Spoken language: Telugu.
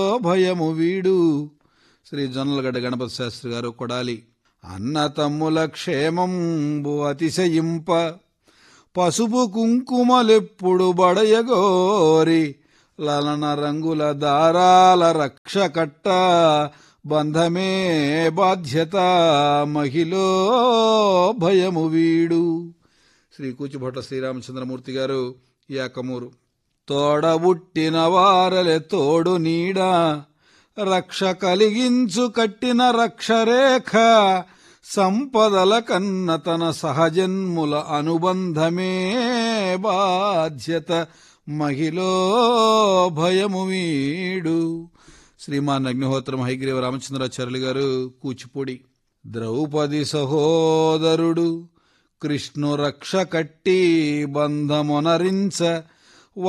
భయము వీడు శ్రీ జొన్నలగడ్డ గణపతి శాస్త్రి గారు కొడాలి అన్న తమ్ముల క్షేమంబు అతిశయింప పసుపు కుంకుమలెప్పుడు బడయగోరి లలన రంగుల దారాల రక్ష కట్ట బంధమే బాధ్యత మహిళో భయము వీడు శ్రీ కూచిభట్ట శ్రీరామచంద్రమూర్తి గారు యాకమూరు తోడబుట్టిన వారలే తోడు నీడ రక్ష కలిగించు కట్టిన రక్షరేఖ సంపదల కన్న తన సహజన్ముల అనుబంధమే బాధ్యత మహిళో భయము వీడు శ్రీమాన్ అగ్నిహోత్రం హైగ్రీవ రామచంద్రాచార్యులు గారు కూచిపూడి ద్రౌపది సహోదరుడు కృష్ణు రక్ష కట్టి బంధమునరించ